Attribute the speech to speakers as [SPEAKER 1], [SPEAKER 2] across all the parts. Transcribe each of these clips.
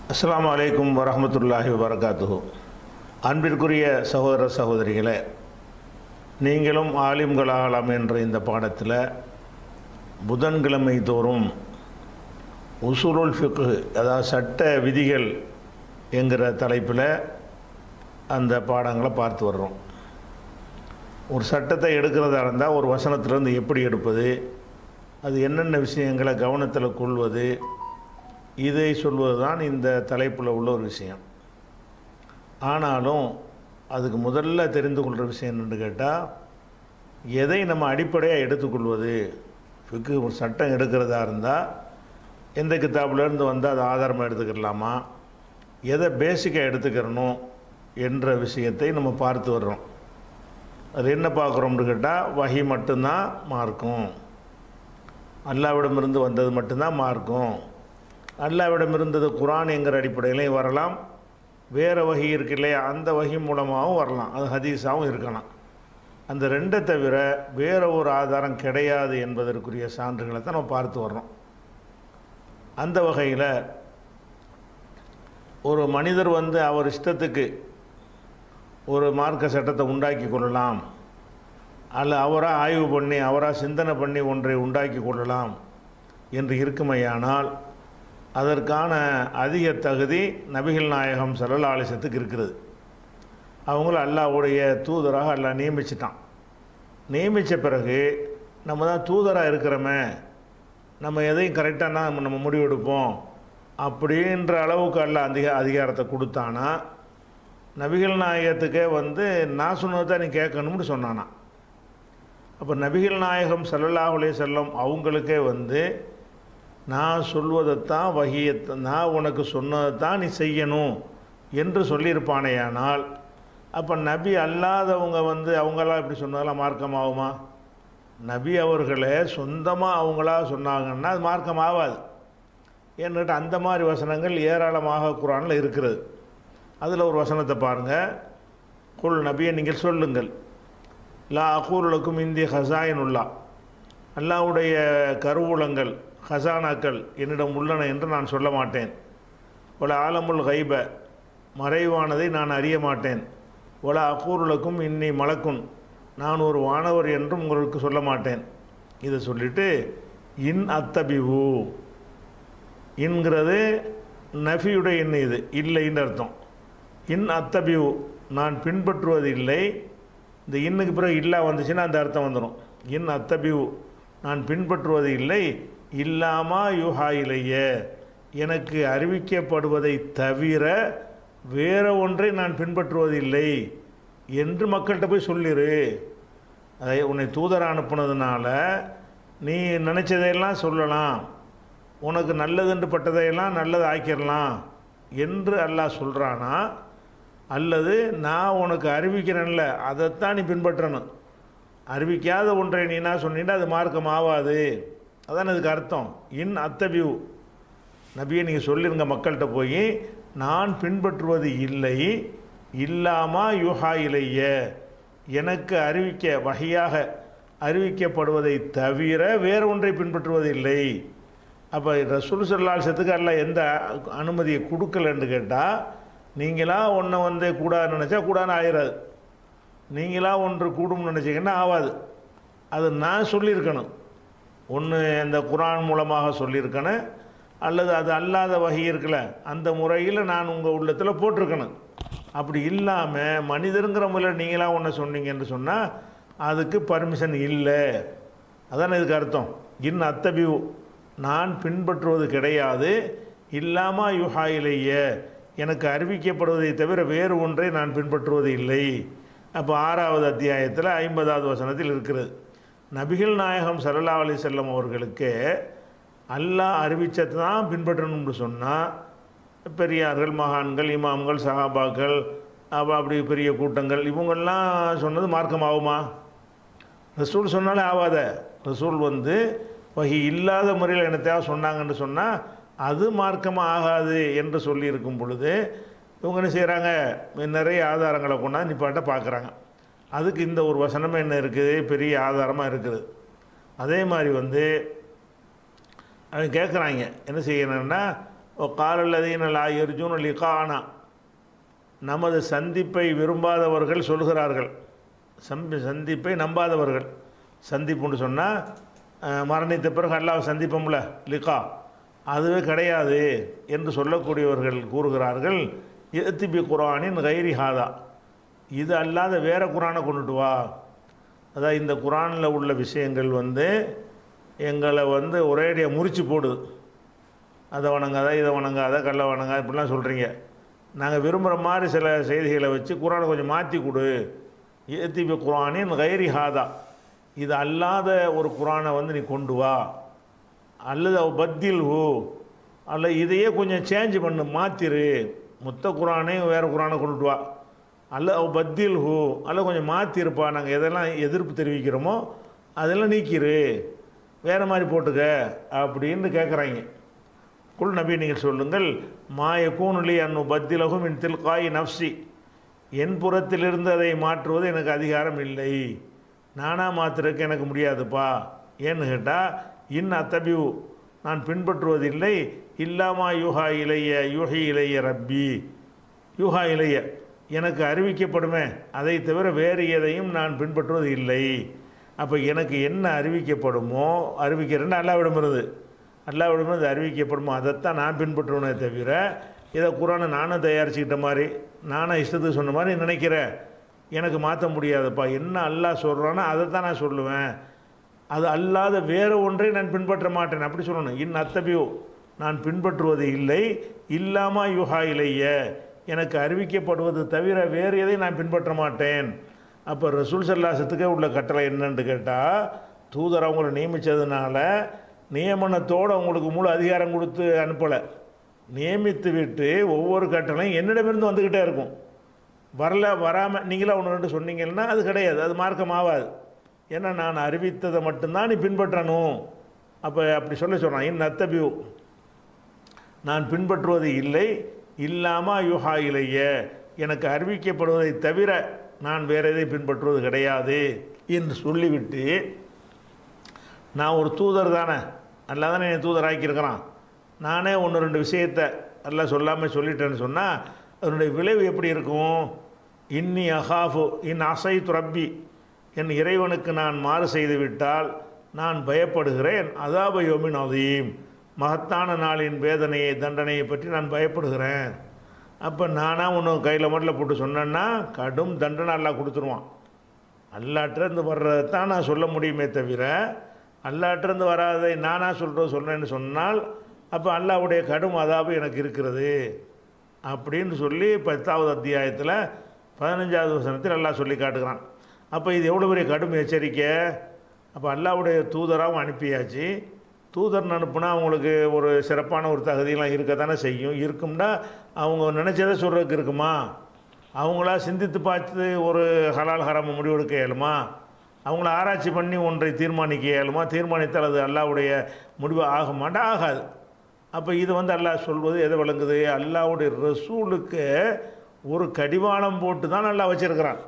[SPEAKER 1] அஸ்ஸலாமு அலைக்கும் வரஹ்மத்துல்லாஹி வபரகாத்துஹு அன்பிற்குரிய சகோதர சகோதரிகளே நீங்களும் ஆலிம்களாகலாம் என்ற இந்த பாடத்தில் புதன்கிழமை தோறும் உசூலுல் ஃபிக்ஹு அதாவது சட்ட விதிகள் என்கிற தலைப்பில் அந்த பாடங்களை பார்த்து வர்றோம் ஒரு சட்டத்தை எடுக்கிறதா இருந்தால் ஒரு வசனத்திலேருந்து எப்படி எடுப்பது அது என்னென்ன விஷயங்களை கவனத்தில் கொள்வது இதை சொல்வது தான் இந்த தலைப்பில் உள்ள ஒரு விஷயம் ஆனாலும் அதுக்கு முதல்ல தெரிந்து கொள்கிற விஷயம் என்னென்னு கேட்டால் எதை நம்ம அடிப்படையாக எடுத்துக்கொள்வது ஃபிக்கு ஒரு சட்டம் எடுக்கிறதா இருந்தால் எந்த கித்தாப்புலேருந்து வந்து அதை ஆதாரமாக எடுத்துக்கிடலாமா எதை பேசிக்காக எடுத்துக்கிறணும் என்ற விஷயத்தை நம்ம பார்த்து வர்றோம் அது என்ன பார்க்குறோம்னு கேட்டால் வகி மட்டும்தான் மார்க்கும் அல்லாவிடமிருந்து வந்தது மட்டும்தான் மார்க்கும் அல்லாவிடம் இருந்தது குரான் என்கிற அடிப்படையிலையும் வரலாம் வேறு வகை இருக்கு இல்லையா அந்த வகை மூலமாகவும் வரலாம் அது ஹதீஸாகவும் இருக்கலாம் அந்த ரெண்டை தவிர வேறு ஒரு ஆதாரம் கிடையாது என்பதற்குரிய சான்றுகளை தான் நம்ம பார்த்து வர்றோம் அந்த வகையில் ஒரு மனிதர் வந்து அவர் இஷ்டத்துக்கு ஒரு மார்க்க சட்டத்தை உண்டாக்கி கொள்ளலாம் அல்ல அவராக ஆய்வு பண்ணி அவராக சிந்தனை பண்ணி ஒன்றை உண்டாக்கி கொள்ளலாம் என்று இருக்குமையானால் அதற்கான அதிக தகுதி நபிகள் நாயகம் சல்லல்லா அலிசத்துக்கு இருக்கிறது அவங்கள அல்லாவுடைய தூதராக அல்லா நியமிச்சிட்டான் நியமித்த பிறகு நம்ம தான் தூதராக இருக்கிறோமே நம்ம எதையும் கரெக்டாக தான் நம்ம முடிவெடுப்போம் அப்படின்ற அளவுக்கு அல்ல அதிக அதிகாரத்தை கொடுத்தானா நபிகள் நாயகத்துக்கே வந்து நான் சொன்னது தான் நீ கேட்கணும்னு சொன்னானா அப்போ நபிகள் நாயகம் சல்லல்லாஹ் அலைஹி செல்லம் அவங்களுக்கே வந்து நான் சொல்வதைத்தான் வகியத்தை நான் உனக்கு சொன்னதைத்தான் நீ செய்யணும் என்று சொல்லியிருப்பானேயானால் அப்போ நபி அல்லாதவங்க வந்து அவங்களாம் இப்படி சொன்னதெல்லாம் மார்க்கமாகுமா நபி அவர்களே சொந்தமாக அவங்களா சொன்னாங்கன்னா அது மார்க்கம் ஆகாது ஏன்னுட்டு அந்த மாதிரி வசனங்கள் ஏராளமாக குரானில் இருக்கிறது அதில் ஒரு வசனத்தை பாருங்கள் குல் நபியை நீங்கள் சொல்லுங்கள் லா அகூருலக்கும் இந்திய ஹசாயின் உள்ளா அல்லாவுடைய கருவூலங்கள் ஹசானாக்கள் என்னிடம் உள்ளன என்று நான் சொல்ல மாட்டேன் ஒல ஆலமுல் கைப மறைவானதை நான் அறிய மாட்டேன் ஒல அகூருலக்கும் இன்னி மலக்குன் நான் ஒரு வானவர் என்றும் உங்களுக்கு சொல்ல மாட்டேன் இதை சொல்லிவிட்டு இன் அத்தபிவு என்கிறது நஃபியுடைய எண் இது இல்லைன்னு அர்த்தம் இன் அத்தபிவு நான் பின்பற்றுவது இல்லை இந்த இன்னுக்கு பிறகு இல்லா வந்துச்சுன்னா அந்த அர்த்தம் வந்துடும் இன் அத்தபிவு நான் பின்பற்றுவது இல்லை இல்லாமா யூஹா இலைய எனக்கு அறிவிக்கப்படுவதை தவிர வேற ஒன்றை நான் பின்பற்றுவதில்லை என்று மக்கள்கிட்ட போய் சொல்லிடு அதை உன்னை தூதர அனுப்புனதுனால நீ நினச்சதையெல்லாம் சொல்லலாம் உனக்கு நல்லதுன்று பட்டதையெல்லாம் நல்லது ஆக்கிடலாம் என்று அல்லாஹ் சொல்கிறானா அல்லது நான் உனக்கு அறிவிக்கிறேன்ல அதைத்தான் நீ பின்பற்றணும் அறிவிக்காத ஒன்றை நீ என்ன சொன்னீங்கன்னா அது மார்க்கம் ஆகாது அதான் அதுக்கு அர்த்தம் இன் அத்தபியூ நபியை நீங்கள் சொல்லிருங்க மக்கள்கிட்ட போய் நான் பின்பற்றுவது இல்லை இல்லாமா யுஹா இலைய எனக்கு அறிவிக்க வகையாக அறிவிக்கப்படுவதை தவிர வேறு ஒன்றை பின்பற்றுவதில்லை அப்போ ரசூல் சல்லாசத்துக்கு அல்ல எந்த அனுமதியை கொடுக்கலன்னு கேட்டால் நீங்களாக ஒன்றை வந்து கூடாதுன்னு நினச்சா கூடாதுன்னு ஆயிடாது நீங்களாக ஒன்று கூடும்னு நினச்சிங்கன்னா ஆகாது அது நான் சொல்லியிருக்கணும் ஒன்று இந்த குரான் மூலமாக சொல்லியிருக்கணும் அல்லது அது அல்லாத வகை இருக்குல்ல அந்த முறையில் நான் உங்கள் உள்ளத்தில் போட்டிருக்கணும் அப்படி இல்லாமல் மனிதருங்கிற முறையில் நீங்களாக ஒன்று சொன்னீங்கன்னு சொன்னால் அதுக்கு பர்மிஷன் இல்லை அதானே இதுக்கு அர்த்தம் இன் அத்தபியூ நான் பின்பற்றுவது கிடையாது இல்லாமல் யுஹாயிலேய எனக்கு அறிவிக்கப்படுவதை தவிர வேறு ஒன்றை நான் பின்பற்றுவது இல்லை அப்போ ஆறாவது அத்தியாயத்தில் ஐம்பதாவது வசனத்தில் இருக்கிறது நபிகள் நாயகம் சல்லா அலி செல்லம் அவர்களுக்கு அல்லாஹ் அறிவிச்சதை தான் பின்பற்றணும்னு சொன்னால் பெரியார்கள் மகான்கள் இமாம்கள் சஹாபாக்கள் அப்போ அப்படி பெரிய கூட்டங்கள் இவங்கெல்லாம் சொன்னது மார்க்கம் ஆகுமா ரசூல் சொன்னாலே ஆகாத ரசூல் வந்து வகி இல்லாத முறையில் என்னத்தையாக சொன்னாங்கன்னு சொன்னால் அது மார்க்கமாக ஆகாது என்று சொல்லியிருக்கும் பொழுது இவங்க என்ன செய்கிறாங்க நிறைய ஆதாரங்களை கொண்டாந்து நிப்பாட்ட பார்க்குறாங்க அதுக்கு இந்த ஒரு வசனமே என்ன இருக்குது பெரிய ஆதாரமாக இருக்குது அதே மாதிரி வந்து அவங்க கேட்குறாங்க என்ன செய்யணும்னா ஓ காலல்லதீன லா எர்ஜூன் லிகானா நமது சந்திப்பை விரும்பாதவர்கள் சொல்கிறார்கள் சம்பி சந்திப்பை நம்பாதவர்கள் சந்திப்புன்னு சொன்னால் மரணித்த பிறகு அல்லாஹ் சந்திப்போம்ல லிகா அதுவே கிடையாது என்று சொல்லக்கூடியவர்கள் கூறுகிறார்கள் எத்திபி குரானின் கைரி ஹாதா இது அல்லாத வேற குரானை கொண்டுட்டு வா அதான் இந்த குரானில் உள்ள விஷயங்கள் வந்து எங்களை வந்து ஒரேடியாக முறிச்சு போடுது அதை வணங்காத இதை வணங்காத கல்லை வணங்காத இப்படிலாம் சொல்கிறீங்க நாங்கள் விரும்புகிற மாதிரி சில செய்திகளை வச்சு குரானை கொஞ்சம் மாற்றி கொடு ஏத்திபி குரானின் கைரி ஹாதா இது அல்லாத ஒரு குரானை வந்து நீ கொண்டு வா அல்லது அவ பத்தில் ஹூ அல்ல இதையே கொஞ்சம் சேஞ்ச் பண்ணு மாற்றிரு மொத்த குரானையும் வேறு குரானை கொண்டுட்டு வா அல்ல அவ பத்தில் ஹூ அல்ல கொஞ்சம் மாற்றிருப்பா நாங்கள் எதெல்லாம் எதிர்ப்பு தெரிவிக்கிறோமோ அதெல்லாம் நீக்கிரு வேறு மாதிரி போட்டுக்க அப்படின்னு கேட்குறாங்க குல் நபி நீங்கள் சொல்லுங்கள் மாய கூனுலி அன்னு பத்திலகும் இன் தில்காய் நப்சி என் புறத்திலிருந்து அதை மாற்றுவது எனக்கு அதிகாரம் இல்லை நானாக மாற்றுறதுக்கு எனக்கு முடியாதுப்பா ஏன்னு கேட்டால் இன் அத்தபியூ நான் பின்பற்றுவதில்லை இல்லாமா யூஹா இளைய யூஹி இளைய ரப்பி யூஹா இளைய எனக்கு அறிவிக்கப்படுமே அதை தவிர வேறு எதையும் நான் பின்பற்றுவது இல்லை அப்போ எனக்கு என்ன அறிவிக்கப்படுமோ அறிவிக்கிறேன்னு அல்லாவிடமிருந்து அல்லாவிடமிருந்து அறிவிக்கப்படுமோ அதைத்தான் நான் பின்பற்றுவேனே தவிர இதை குரானை நானும் தயாரிச்சுக்கிட்ட மாதிரி நானும் இஷ்டத்துக்கு சொன்ன மாதிரி நினைக்கிறேன் எனக்கு மாற்ற முடியாதுப்பா என்ன அல்லாஹ் சொல்கிறானோ அதை தான் நான் சொல்லுவேன் அது அல்லாத வேறு ஒன்றை நான் பின்பற்ற மாட்டேன் அப்படி சொல்லணும் இன் அத்தபியோ நான் பின்பற்றுவது இல்லை இல்லாமா யுஹா இலைய எனக்கு அறிவிக்கப்படுவது தவிர வேறு எதை நான் பின்பற்ற மாட்டேன் அப்போ ரசூல் சல்லாசத்துக்கே உள்ள கட்டளை என்னன்னு கேட்டால் தூதர் அவங்கள நியமித்ததுனால நியமனத்தோடு அவங்களுக்கு முழு அதிகாரம் கொடுத்து அனுப்பலை நியமித்து விட்டு ஒவ்வொரு கட்டளையும் என்னிடமிருந்து வந்துக்கிட்டே இருக்கும் வரல வராமல் நீங்களா ஒன்று ரெண்டு சொன்னீங்கன்னா அது கிடையாது அது மார்க்கம் ஆகாது ஏன்னா நான் அறிவித்ததை மட்டும்தான் நீ பின்பற்றணும் அப்போ அப்படி சொல்ல சொல்கிறான் இன் நத்தபியூ நான் பின்பற்றுவது இல்லை இல்லாமா யுஹா இலைய எனக்கு அறிவிக்கப்படுவதை தவிர நான் வேற எதை பின்பற்றுவது கிடையாது என்று சொல்லிவிட்டு நான் ஒரு தூதர் தானே அல்லா தானே என்னை தூதர் ஆக்கியிருக்கிறான் நானே ஒன்று ரெண்டு விஷயத்தை எல்லாம் சொல்லாமல் சொல்லிட்டேன்னு சொன்னால் அதனுடைய விளைவு எப்படி இருக்கும் இன்னி அஹாஃபு இன் அசை துரப்பி என் இறைவனுக்கு நான் மாறு செய்து விட்டால் நான் பயப்படுகிறேன் அதாப யோமின் அதீம் மகத்தான நாளின் வேதனையை தண்டனையை பற்றி நான் பயப்படுகிறேன் அப்போ நானாக ஒன்று கையில் மட்டும் போட்டு சொன்னேன்னா கடும் தண்டனை எல்லாம் கொடுத்துருவான் அல்லாட்டிருந்து வர்றதை தான் நான் சொல்ல முடியுமே தவிர அல்லாட்டிருந்து வராதை நானாக சொல்கிறது சொன்னேன்னு சொன்னால் அப்போ அல்லாவுடைய கடும் அதாபு எனக்கு இருக்கிறது அப்படின்னு சொல்லி பத்தாவது அத்தியாயத்தில் பதினஞ்சாவது வசனத்தில் அல்லாஹ் சொல்லி காட்டுகிறான் அப்போ இது எவ்வளோ பெரிய கடும் எச்சரிக்கை அப்போ அல்லாவுடைய தூதராகவும் அனுப்பியாச்சு தூதர் அனுப்புனா அவங்களுக்கு ஒரு சிறப்பான ஒரு தகுதியெல்லாம் இருக்க தானே செய்யும் இருக்கும்னா அவங்க நினச்சதை சொல்கிறதுக்கு இருக்குமா அவங்களா சிந்தித்து பார்த்து ஒரு ஹலால் ஹராம முடிவெடுக்க இயலுமா அவங்கள ஆராய்ச்சி பண்ணி ஒன்றை தீர்மானிக்க இயலுமா தீர்மானித்தால் அது அல்லாவுடைய முடிவு ஆக மாட்டா ஆகாது அப்போ இது வந்து அல்லாஹ் சொல்வது எதை விளங்குது அல்லாவுடைய ரசூலுக்கு ஒரு கடிவாளம் போட்டு தான் நல்லா வச்சுருக்கிறான்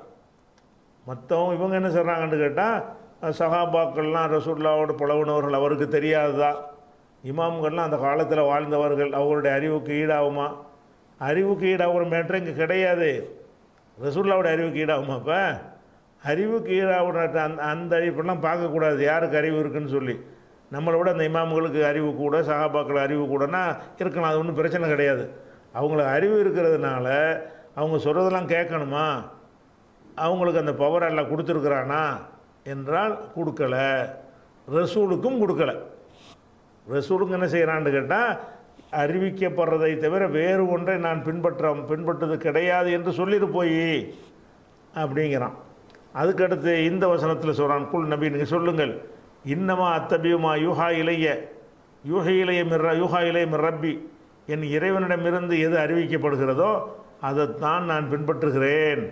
[SPEAKER 1] மற்றவங்க இவங்க என்ன சொல்கிறாங்கன்னு கேட்டால் சகாபாக்கள்லாம் ரசூல்லாவோட பழகுனவர்கள் அவருக்கு தெரியாததா இமாம்கள்லாம் அந்த காலத்தில் வாழ்ந்தவர்கள் அவர்களுடைய அறிவுக்கு ஈடாகுமா அறிவுக்கு ஈடாகிற மேட்ரு இங்கே கிடையாது ரசூல்லாவோட அறிவுக்கு ஈடாகுமா இப்போ அறிவுக்கு ஈடாகிற அந்த அந்த அறிவுலாம் பார்க்கக்கூடாது யாருக்கு அறிவு இருக்குன்னு சொல்லி நம்மளை விட அந்த இமாம்களுக்கு அறிவு கூட சகாபாக்கள் அறிவு கூடனா இருக்கலாம் அது ஒன்றும் பிரச்சனை கிடையாது அவங்களுக்கு அறிவு இருக்கிறதுனால அவங்க சொல்கிறதெல்லாம் கேட்கணுமா அவங்களுக்கு அந்த பவர் எல்லாம் கொடுத்துருக்குறானா என்றால் கொடுக்கல ரசூலுக்கும் கொடுக்கல ரசூலுக்கு என்ன செய்கிறான்னு கேட்டால் அறிவிக்கப்படுறதை தவிர வேறு ஒன்றை நான் பின்பற்ற பின்பற்றது கிடையாது என்று சொல்லிட்டு போய் அப்படிங்கிறான் அதுக்கடுத்து இந்த வசனத்தில் சொல்கிறான் குல் நபி நீங்கள் சொல்லுங்கள் இன்னமா அத்தபியுமா யூஹா இலைய யூஹ இலைய மிர் யூஹா இலைய மிர் ரப்பி என் இறைவனிடமிருந்து எது அறிவிக்கப்படுகிறதோ அதைத்தான் நான் பின்பற்றுகிறேன்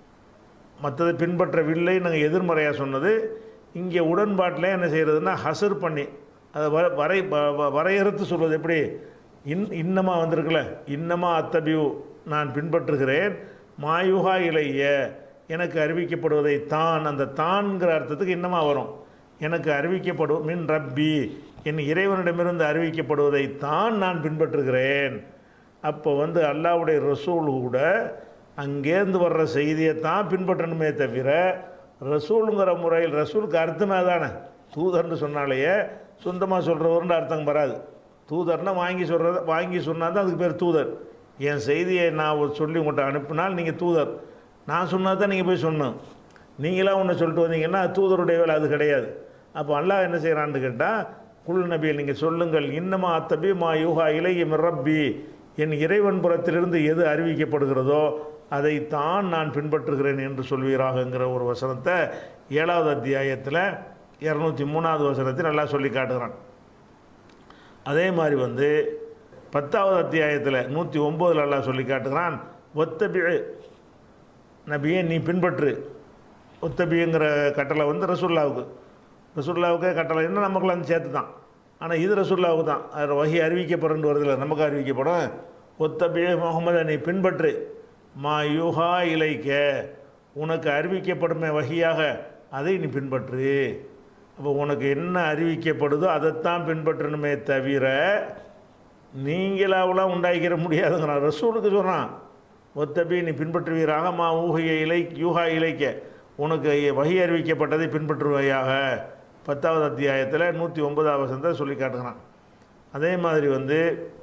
[SPEAKER 1] மற்றதை பின்பற்றவில்லை நாங்கள் எதிர்மறையாக சொன்னது இங்கே உடன்பாட்டில் என்ன செய்கிறதுனா ஹசர் பண்ணி அதை வ வரை வ- வ- வரையறுத்து சொல்வது எப்படி இன் இன்னமா வந்திருக்குல்ல இன்னமா அத்தபியூ நான் பின்பற்றுகிறேன் மாயுகா இலைய எனக்கு அறிவிக்கப்படுவதை தான் அந்த தான்ங்கிற அர்த்தத்துக்கு இன்னமா வரும் எனக்கு அறிவிக்கப்படும் மின் ரப்பி என் இறைவனிடமிருந்து அறிவிக்கப்படுவதைத்தான் நான் பின்பற்றுகிறேன் அப்போ வந்து அல்லாவுடைய ரசூல் கூட அங்கேருந்து வர்ற செய்தியை தான் பின்பற்றணுமே தவிர ரசூலுங்கிற முறையில் ரசூலுக்கு அர்த்தமே தானே தூதர்னு சொன்னாலேயே சொந்தமாக சொல்கிறவர்னு அர்த்தம் வராது தூதர்னா வாங்கி சொல்கிறத வாங்கி சொன்னால் தான் அதுக்கு பேர் தூதர் என் செய்தியை நான் ஒரு சொல்லி உங்கள்கிட்ட அனுப்பினால் நீங்கள் தூதர் நான் சொன்னால் தான் நீங்கள் போய் சொன்னோம் நீங்களாம் ஒன்று சொல்லிட்டு வந்தீங்கன்னா தூதருடைய வேலை அது கிடையாது அப்போ அல்லாஹ் என்ன செய்கிறான்னு கேட்டால் குல் நபியை நீங்கள் சொல்லுங்கள் இன்னமா அத்தபி மா யூஹா இலைய மிரப்பி என் இறைவன் புறத்திலிருந்து எது அறிவிக்கப்படுகிறதோ அதைத்தான் நான் பின்பற்றுகிறேன் என்று சொல்வீராகங்கிற ஒரு வசனத்தை ஏழாவது அத்தியாயத்தில் இரநூத்தி மூணாவது வசனத்தை நல்லா சொல்லி காட்டுகிறான் அதே மாதிரி வந்து பத்தாவது அத்தியாயத்தில் நூற்றி ஒம்போதில் எல்லாம் சொல்லி காட்டுகிறான் ஒத்தபி நபியை நீ பின்பற்று ஒத்தபிங்கிற கட்டளை வந்து ரசுல்லாவுக்கு ரசுல்லாவுக்கு கட்டளை என்ன நமக்குலாம் வந்து சேர்த்து தான் ஆனால் இது ரசுல்லாவுக்கு தான் அது வகி அறிவிக்கப்படுன்னு வருதில்ல நமக்கு அறிவிக்கப்படும் ஒத்தபி முகமதை நீ பின்பற்று மா யூஹா இலைக்க உனக்கு அறிவிக்கப்படுமே வகையாக அதை நீ பின்பற்று அப்போ உனக்கு என்ன அறிவிக்கப்படுதோ அதைத்தான் பின்பற்றணுமே தவிர நீங்களாவெல்லாம் உண்டாக்கிற முடியாதுங்கிறான் ரசூலுக்கு சொல்கிறான் ஒத்தபி நீ பின்பற்றுவீராக மா ஊகைய இலை யூஹா இலைக்க உனக்கு வகை அறிவிக்கப்பட்டதை பின்பற்றுவாயாக பத்தாவது அத்தியாயத்தில் நூற்றி ஒன்பதாவது வசனத்தை சொல்லி காட்டுகிறான் அதே மாதிரி வந்து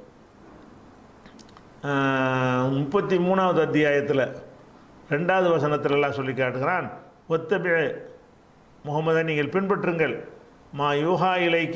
[SPEAKER 1] முப்பத்தி மூணாவது அத்தியாயத்தில் ரெண்டாவது வசனத்துல எல்லாம் சொல்லி காட்டுகிறான் ஒத்தபி முகமதை நீங்கள் பின்பற்றுங்கள் மா யூஹா இலைக்க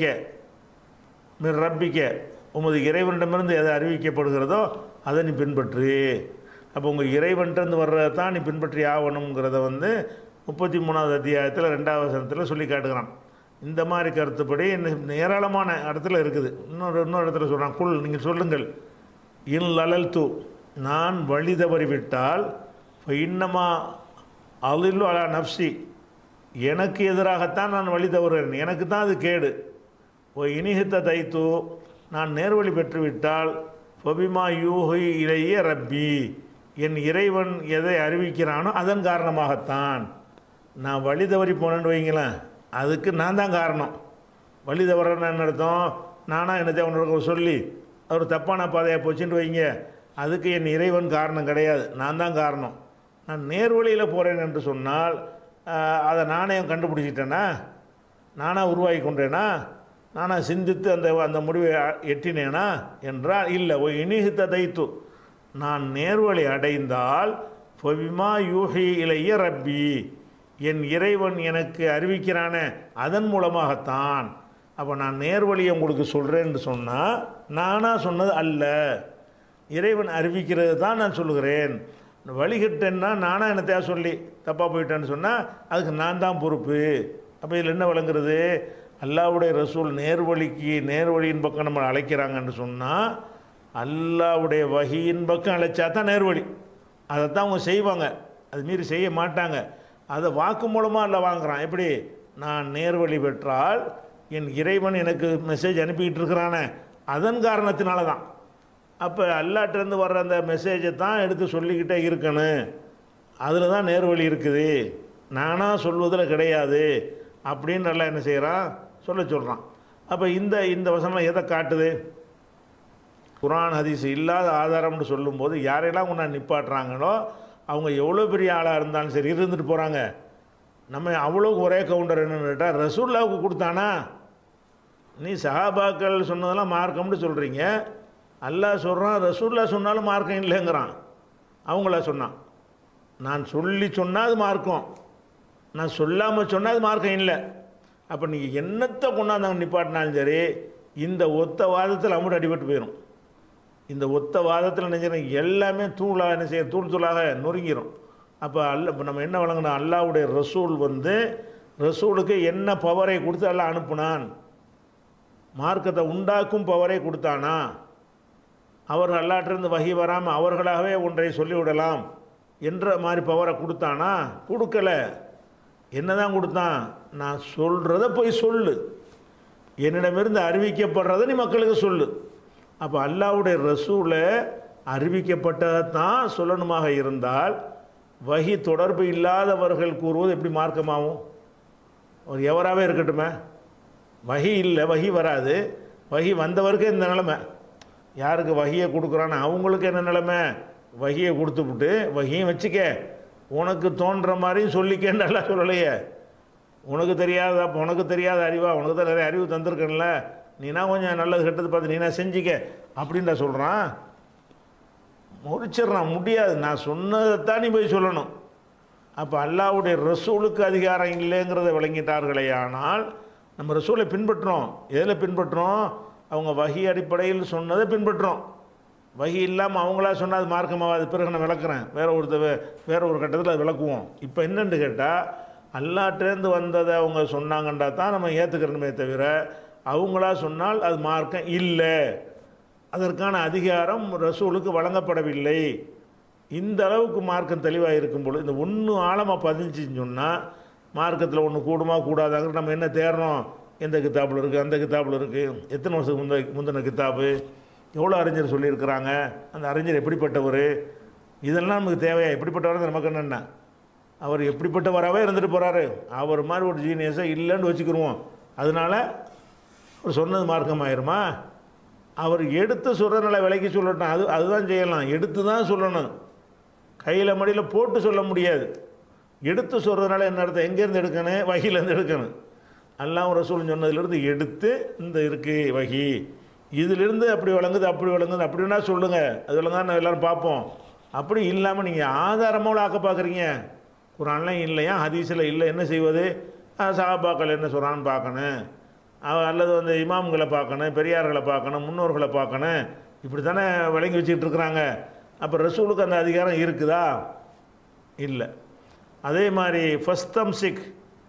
[SPEAKER 1] மிர் ரப்பிக்க உமது இறைவனிடமிருந்து எதை அறிவிக்கப்படுகிறதோ அதை நீ பின்பற்று அப்போ உங்கள் இறைவன்கிட்டருந்து வர்றதை தான் நீ பின்பற்றி ஆகணுங்கிறத வந்து முப்பத்தி மூணாவது அத்தியாயத்தில் ரெண்டாவது வசனத்தில் சொல்லி காட்டுகிறான் இந்த மாதிரி கருத்துப்படி இன்னும் ஏராளமான இடத்துல இருக்குது இன்னொரு இன்னொரு இடத்துல சொல்கிறான் குல் நீங்கள் சொல்லுங்கள் இல் லலல் தூ நான் வழி தவறிவிட்டால் இன்னமா அலில்லு அலா நப்சி எனக்கு எதிராகத்தான் நான் வழி தவறுகிறேன் எனக்கு தான் அது கேடு ஓ இனிஹித்த தைத்து நான் நேர்வழி பெற்றுவிட்டால் ஃபபிமா யூஹி இலைய ரப்பி என் இறைவன் எதை அறிவிக்கிறானோ அதன் காரணமாகத்தான் நான் வழி தவறி போனேன்னு வைங்களேன் அதுக்கு நான் தான் காரணம் வழி தவறன்னு என்ன அர்த்தம் நானாக என்னத்தை உன்னோட சொல்லி ஒரு தப்பான பாதையாக போச்சுன்னு வைங்க அதுக்கு என் இறைவன் காரணம் கிடையாது நான் தான் காரணம் நான் நேர்வழியில் போகிறேன் என்று சொன்னால் ஆஹ், அதை நானே கண்டுபிடிச்சிட்டேனா நானாக உருவாகி கொண்டேனா நானாக சிந்தித்து அந்த அந்த முடிவை அ- எட்டினேனா என்றால் இல்லை ஓ இனிகித்த தைத்து நான் நேர்வழி அடைந்தால் ஃபபிமா யூஹி இலைய ரப்பி என் இறைவன் எனக்கு அறிவிக்கிறானே அதன் மூலமாகத்தான் அப்போ நான் நேர்வழியை உங்களுக்கு சொல்கிறேன்னு சொன்னால் நானாக சொன்னது அல்ல இறைவன் அறிவிக்கிறது தான் நான் சொல்லுகிறேன் வழிகிட்டேன்னா நானாக என்னத்தையா சொல்லி தப்பாக போயிட்டேன்னு சொன்னால் அதுக்கு நான் தான் பொறுப்பு அப்போ இதில் என்ன விளங்குறது அல்லாவுடைய ரசூல் நேர்வழிக்கு நேர்வழியின் பக்கம் நம்ம அழைக்கிறாங்கன்னு சொன்னால் அல்லாவுடைய வகியின் பக்கம் அழைச்சா தான் நேர்வழி அதைத்தான் அவங்க செய்வாங்க அது மீறி செய்ய மாட்டாங்க அதை வாக்கு மூலமாக அல்ல வாங்குறான் எப்படி நான் நேர்வழி பெற்றால் என் இறைவன் எனக்கு மெசேஜ் அனுப்பிக்கிட்டு இருக்கிறானே அதன் காரணத்தினால தான் அப்போ அல்லாட்டிருந்து வர்ற அந்த மெசேஜை தான் எடுத்து சொல்லிக்கிட்டே இருக்கணும் அதில் தான் நேர்வழி இருக்குது நானாக சொல்வதில் கிடையாது அப்படின்னு எல்லாம் என்ன செய்கிறான் சொல்ல சொல்கிறான் அப்போ இந்த இந்த வசனம் எதை காட்டுது குரான் ஹதீஸ் இல்லாத ஆதாரம்னு சொல்லும்போது யாரையெல்லாம் கொண்டா நிப்பாட்டுறாங்களோ அவங்க எவ்வளோ பெரிய ஆளாக இருந்தாலும் சரி இருந்துட்டு போகிறாங்க நம்ம அவ்வளோ ஒரே கவுண்டர் என்னன்னு கேட்டால் ரசூல்லாவுக்கு கொடுத்தானா நீ சஹாபாக்கள் சொன்னதெல்லாம் மார்க்கம்னு சொல்கிறீங்க அல்லாஹ் சொல்கிறான் ரசூல்லா சொன்னாலும் மார்க்கம் இல்லைங்கிறான் அவங்கள சொன்னான் நான் சொல்லி சொன்னால் அது மார்க்கம் நான் சொல்லாமல் சொன்னால் அது மார்க்கம் இல்லை அப்போ நீங்கள் என்னத்தை கொண்டாந்தாங்க நிப்பாட்டினாலும் சரி இந்த ஒத்த வாதத்தில் அமுட்டு அடிபட்டு போயிடும் இந்த ஒத்த வாதத்தில் நினைக்கிறேன் எல்லாமே தூளாக என்ன செய்ய தூள் தூளாக நொறுங்கிரும் அப்போ அல்ல இப்போ நம்ம என்ன வழங்கணும் அல்லாவுடைய ரசூல் வந்து ரசூலுக்கு என்ன பவரை கொடுத்து அல்லாஹ் அனுப்புனான் மார்க்கத்தை உண்டாக்கும் பவரை கொடுத்தானா அவர் அல்லாட்டிருந்து வகி வராமல் அவர்களாகவே ஒன்றை சொல்லிவிடலாம் என்ற மாதிரி பவரை கொடுத்தானா கொடுக்கல என்னதான் கொடுத்தான் நான் சொல்கிறத போய் சொல்லு என்னிடமிருந்து அறிவிக்கப்படுறதை நீ மக்களுக்கு சொல்லு அப்போ அல்லாவுடைய ரசூலை அறிவிக்கப்பட்டதை தான் சொல்லணுமாக இருந்தால் வகி தொடர்பு இல்லாதவர்கள் கூறுவது எப்படி மார்க்கமாகும் ஒரு எவராகவே இருக்கட்டுமே வகி இல்லை வகி வராது வகி வந்தவருக்கு இந்த நிலைமை யாருக்கு வகியை கொடுக்குறான்னு அவங்களுக்கு என்ன நிலைமை வகியை கொடுத்துப்புட்டு வகியும் வச்சுக்க உனக்கு தோன்ற மாதிரி சொல்லிக்கேன்னு நல்லா சொல்லலையே உனக்கு தெரியாத அப்போ உனக்கு தெரியாத அறிவா உனக்கு தான் நிறைய அறிவு தந்திருக்கேன்ல நீனா கொஞ்சம் நல்லது கெட்டது பார்த்து நீனா செஞ்சிக்க அப்படின்டா சொல்கிறான் முறிச்சிடுறான் முடியாது நான் சொன்னதைத்தான் நீ போய் சொல்லணும் அப்போ அல்லாவுடைய ரசூலுக்கு அதிகாரம் இல்லைங்கிறத விளங்கிட்டார்களே ஆனால் நம்ம ரசூலை பின்பற்றுறோம் எதில் பின்பற்றுறோம் அவங்க வகி அடிப்படையில் சொன்னதை பின்பற்றுறோம் வகி இல்லாமல் அவங்களா சொன்னால் அது மார்க்கமாகாது பிறகு நான் விளக்குறேன் வேற ஒரு தடவை- வேற ஒரு கட்டத்தில் அது விளக்குவோம் இப்போ என்னன்னு கேட்டால் அல்லாட்டேருந்து வந்ததை அவங்க சொன்னாங்கன்றா தான் நம்ம ஏற்றுக்கிறணுமே தவிர அவங்களா சொன்னால் அது மார்க்கம் இல்லை அதற்கான அதிகாரம் ரசூலுக்கு வழங்கப்படவில்லை இந்த அளவுக்கு மார்க்கம் தெளிவாக இருக்கும் பொழுது இந்த ஒன்று ஆழமாக பதிஞ்சுன்னு சொன்னால் மார்க்கத்தில் ஒன்று கூடுமா கூடாதாங்கிறது நம்ம என்ன தேடுறோம் எந்த கித்தாப்பில் இருக்குது அந்த கித்தாப்பில் இருக்குது எத்தனை வருஷத்துக்கு முந்த முந்தின கித்தாப்பு எவ்வளோ அறிஞர் சொல்லியிருக்கிறாங்க அந்த அறிஞர் எப்படிப்பட்டவர் இதெல்லாம் நமக்கு தேவையா எப்படிப்பட்டவர் நமக்கு என்னென்ன அவர் எப்படிப்பட்டவராகவே இருந்துட்டு போகிறாரு அவர் மாதிரி ஒரு ஜீனியஸை இல்லைன்னு வச்சுக்கிருவோம் அதனால அவர் சொன்னது மார்க்கமாயிருமா அவர் எடுத்து சொல்கிறனால விலைக்கு சொல்லட்டும் அது அதுதான் செய்யலாம் எடுத்து தான் சொல்லணும் கையில் மடியில் போட்டு சொல்ல முடியாது எடுத்து சொல்கிறதுனால என்ன அர்த்தம் எங்கேருந்து எடுக்கணும் வகையிலேருந்து எடுக்கணும் அல்லாஹ் ரசூல் சொன்னதுலேருந்து எடுத்து இந்த இருக்குது வகி இதிலிருந்து அப்படி விளங்குது அப்படி விளங்குது அப்படின்னா சொல்லுங்கள் அது விளங்கா நான் எல்லோரும் பார்ப்போம் அப்படி இல்லாமல் நீங்கள் ஆதாரமோட ஆக்க பார்க்குறீங்க குரான்லாம் இல்லையா ஹதீஸில் இல்லை என்ன செய்வது அஹ் சஹாபாக்கள் என்ன சொல்கிறான்னு பார்க்கணும் அவ- அல்லது வந்து இமாம்களை பார்க்கணும் பெரியார்களை பார்க்கணும் முன்னோர்களை பார்க்கணும் இப்படி தானே விளங்கி வச்சுக்கிட்டு இருக்கிறாங்க அப்போ ரசூலுக்கு அந்த அதிகாரம் இருக்குதா இல்லை அதே மாதிரி ஃபஸ்தம் சிக்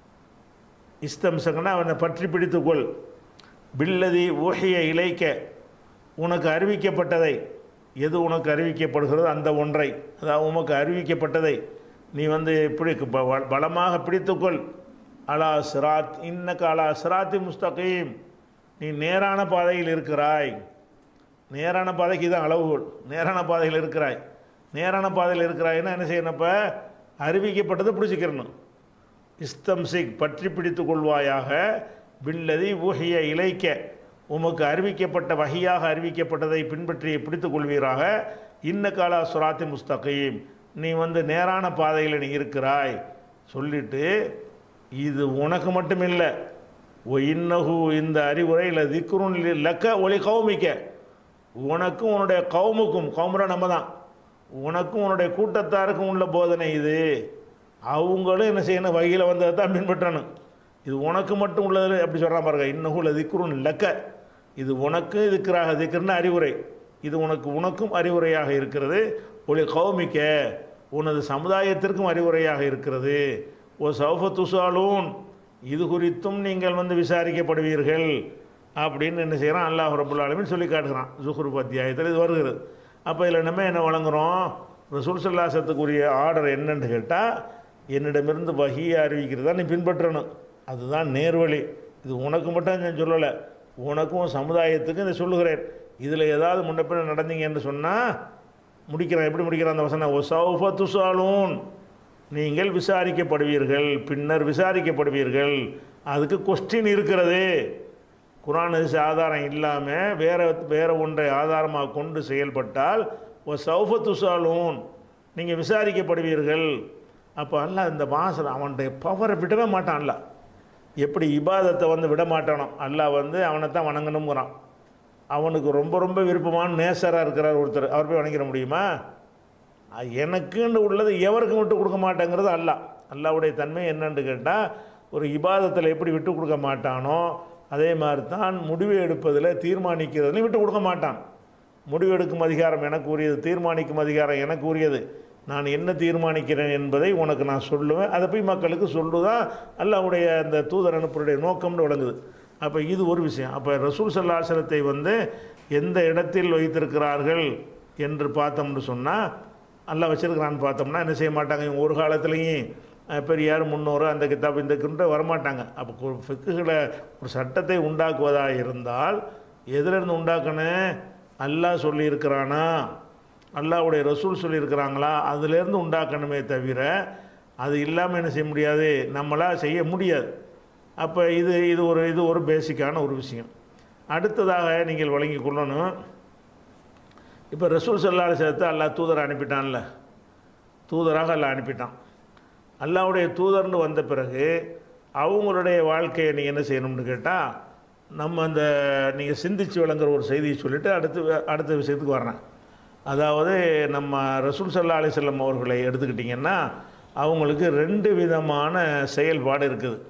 [SPEAKER 1] இஸ்தம்சகனா அவனை பற்றி பிடித்துக்கொள் பில்லதி ஊஹிய இலைக்க உனக்கு அறிவிக்கப்பட்டதை எது உனக்கு அறிவிக்கப்படுகிறதோ அந்த ஒன்றை அதாவது உமக்கு அறிவிக்கப்பட்டதை நீ வந்து இப்படி ப- ப- பலமாக பிடித்துக்கொள் அலா சிராத் இன்னக்க அலா சிராத்தி முஸ்தகீம் நீ நேரான பாதையில் இருக்கிறாய் நேரான பாதைக்கு தான் அளவுகோல் நேரான பாதையில் இருக்கிறாய் நேரான பாதையில் இருக்கிறாய்னா என்ன செய்யணும்ப்ப அறிவிக்கப்பட்டதை பிடிச்சிக்கிறணும் இஸ்தம்சிக் பற்றி பிடித்து கொள்வாயாக பில்லதி ஊஹிய இலைக்க உமக்கு அறிவிக்கப்பட்ட வகையாக அறிவிக்கப்பட்டதை பின்பற்றி பிடித்துக் கொள்வீராக இன்ன காலா சுராத்தி முஸ்தகீம் நீ வந்து நேரான பாதையில் நீ இருக்கிறாய் சொல்லிட்டு இது உனக்கு மட்டும் இல்லை ஒ இன்னஹு இந்த அறிவுரையில் திக்ருன் லக்க ஒளி கௌமிக்க உனக்கும் உன்னுடைய கவுமுக்கும் கவுமுறை நம்ம தான் உனக்கும் உன்னுடைய கூட்டத்தாருக்கும் உள்ள போதனை இது அவங்களும் என்ன செய்யணும் வகையில் வந்ததை தான் பின்பற்றணும் இது உனக்கு மட்டும் உள்ளது அப்படி சொல்கிறான் பாருங்க இன்னகுல திக்ருன் லக்க இது உனக்கு இதுக்குறாக திக்ருன்னு அறிவுரை இது உனக்கு உனக்கும் அறிவுரையாக இருக்கிறது ஒளி கௌமிக்க உனது சமுதாயத்திற்கும் அறிவுரையாக இருக்கிறது ஓ சௌஃப துசாலூன் இது குறித்தும் நீங்கள் வந்து விசாரிக்கப்படுவீர்கள் அப்படின்னு என்ன செய்கிறான் அல்லாஹ் ரபுல் ஆலமீன் சொல்லி காட்டுகிறான் ஜுஹ்ருப் அத்தியாயத்தில் இது வருகிறது அப்போ இதில் நம்ம என்ன வழங்குறோம் ரசூல் சல்லாசத்துக்குரிய ஆர்டர் என்னன்னு கேட்டால் என்னிடமிருந்து வகியை அறிவிக்கிறதா நீ பின்பற்றணும் அதுதான் நேர்வழி இது உனக்கு மட்டும் நான் சொல்லலை உனக்கும் சமுதாயத்துக்கும் இதை சொல்லுகிறேன் இதில் ஏதாவது முன்னப்பின்ன நடந்தீங்கன்னு சொன்னால் முடிக்கிறேன் எப்படி முடிக்கிறேன் அந்த வசனம் "ஒ சௌஃப துசாலூன் நீங்கள் விசாரிக்கப்படுவீர்கள் பின்னர் விசாரிக்கப்படுவீர்கள் அதுக்கு கொஸ்டின் இருக்கிறது குரான் ஹதீஸ் ஆதாரம் இல்லாமல் வேற வேற ஒன்றை ஆதாரமாக கொண்டு செயல்பட்டால் ஒ சௌஃப துசாலூன் நீங்கள் விசாரிக்கப்படுவீர்கள் அப்போ அல்ல இந்த வாசல் அவனுடைய பவரை விடவே மாட்டான் அல்ல எப்படி இபாதத்தை வந்து விட மாட்டானோ அல்லாஹ் வந்து அவனை தான் வணங்கணுங்கிறான் அவனுக்கு ரொம்ப ரொம்ப விருப்பமான நேசராக இருக்கிறார் ஒருத்தர் அவர் போய் வணங்கிட முடியுமா அது எனக்குன்னு உள்ளது எவருக்கும் விட்டு கொடுக்க மாட்டேங்கிறது அல்லாஹ் அல்லாஹ்வுடைய தன்மை என்னன்னு கேட்டால் ஒரு இபாதத்தில் எப்படி விட்டு கொடுக்க மாட்டானோ அதே மாதிரி தான் முடிவு எடுப்பதில் தீர்மானிக்கிறதுலையும் விட்டு கொடுக்க மாட்டான் முடிவு எடுக்கும் அதிகாரம் எனக்கு உரியது தீர்மானிக்கும் அதிகாரம் எனக்கு உரியது நான் என்ன தீர்மானிக்கிறேன் என்பதை உனக்கு நான் சொல்லுவேன் அதை போய் மக்களுக்கு சொல்லுதான் அல்லாஹ்வுடைய அந்த தூதர் அனுப்புடைய நோக்கம்னு விளங்குது அப்போ இது ஒரு விஷயம் அப்போ ரசூல் சல்லாசலத்தை வந்து எந்த இடத்தில் வைத்திருக்கிறார்கள் என்று பார்த்தோம்னு சொன்னால் அல்லாஹ் வச்சிருக்கிறான்னு பார்த்தோம்னா என்ன செய்ய மாட்டாங்க இவங்க ஒரு காலத்துலேயும் அஹ், பெரியார் முன்னோர் அந்த கித்தாப் இந்த கிட்ட வரமாட்டாங்க அப்போ ஃபிக்குகளை ஒரு சட்டத்தை உண்டாக்குவதாக இருந்தால் எதிலிருந்து உண்டாக்கணும் அல்லாஹ் சொல்லியிருக்கிறானா அல்லாஹ்வுடைய ரசூல் சொல்லியிருக்கிறாங்களா அதிலேருந்து உண்டாக்கணுமே தவிர அது இல்லாமல் என்ன செய்ய முடியாது நம்மளால் செய்ய முடியாது அப்போ இது இது ஒரு இது ஒரு பேசிக்கான ஒரு விஷயம் அடுத்ததாக நீங்கள் வழங்கி கொள்ளணும் இப்போ ரசூல் சல்லாஹ் சேர்த்து அல்லாஹ் தூதரை அனுப்பிட்டான்ல தூதராக அல்லாஹ் அனுப்பிட்டான் அல்லாஹ்வுடைய தூதர்னு வந்த பிறகு அவங்களுடைய வாழ்க்கையை நீங்கள் என்ன செய்யணும்னு கேட்டால் நம்ம அந்த நீங்கள் சிந்திச்சு விளங்குற ஒரு செய்தியை சொல்லிவிட்டு அடுத்து அடுத்த விஷயத்துக்கு வர்றேன் அதாவது நம்ம ரசூல் சல்லா அலிசல்லம் அவர்களை எடுத்துக்கிட்டிங்கன்னா அவங்களுக்கு ரெண்டு விதமான செயல்பாடு இருக்குது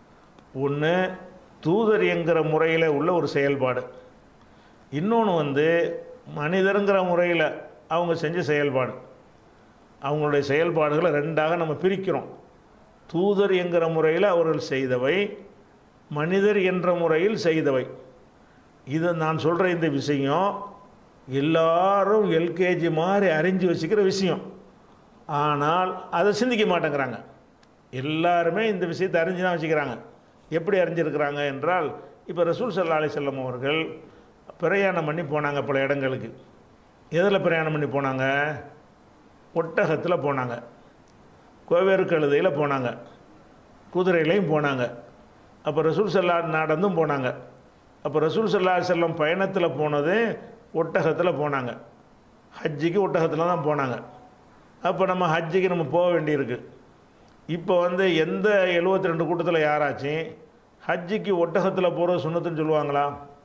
[SPEAKER 1] ஒன்று தூதர் என்கிற முறையில் உள்ள ஒரு செயல்பாடு இன்னொன்று வந்து மனிதருங்கிற முறையில் அவங்க செஞ்ச செயல்பாடு அவங்களுடைய செயல்பாடுகளை ரெண்டாக நம்ம பிரிக்கிறோம் தூதர் என்கிற முறையில் அவர்கள் செய்தவை மனிதர் என்ற முறையில் செய்தவை இது நான் சொல்கிற இந்த விஷயம் எல்லாரும் எல்கேஜி மாதிரி அறிஞ்சு வச்சுக்கிற விஷயம் ஆனால் அதை சிந்திக்க மாட்டேங்கிறாங்க எல்லாருமே இந்த விஷயத்தை அறிஞ்சு தான் வச்சுக்கிறாங்க எப்படி அறிஞ்சிருக்கிறாங்க என்றால் இப்போ ரசூல் சல்லா அலி செல்லம் அவர்கள் பிரயாணம் பண்ணி போனாங்க பல இடங்களுக்கு எதில் பிரயாணம் பண்ணி போனாங்க ஒட்டகத்தில் போனாங்க கோவேறு கழுதையில் போனாங்க குதிரையிலையும் போனாங்க அப்போ ரசூல் சல்லா நடந்தும் போனாங்க அப்போ ரசூல் சல்லா செல்லம் பயணத்தில் போனது ஒட்டகத்தில் போனாங்க ஹஜ்ஜிக்கு ஒட்டகத்தில் தான் போனாங்க அப்போ நம்ம ஹஜ்ஜிக்கு நம்ம போக வேண்டியிருக்கு இப்போ வந்து எந்த எழுபத்தி ரெண்டு கூட்டத்தில் யாராச்சும் ஹஜ்ஜிக்கு ஒட்டகத்தில் போகிறது சுண்ணத்துன்னு சொல்லுவாங்களா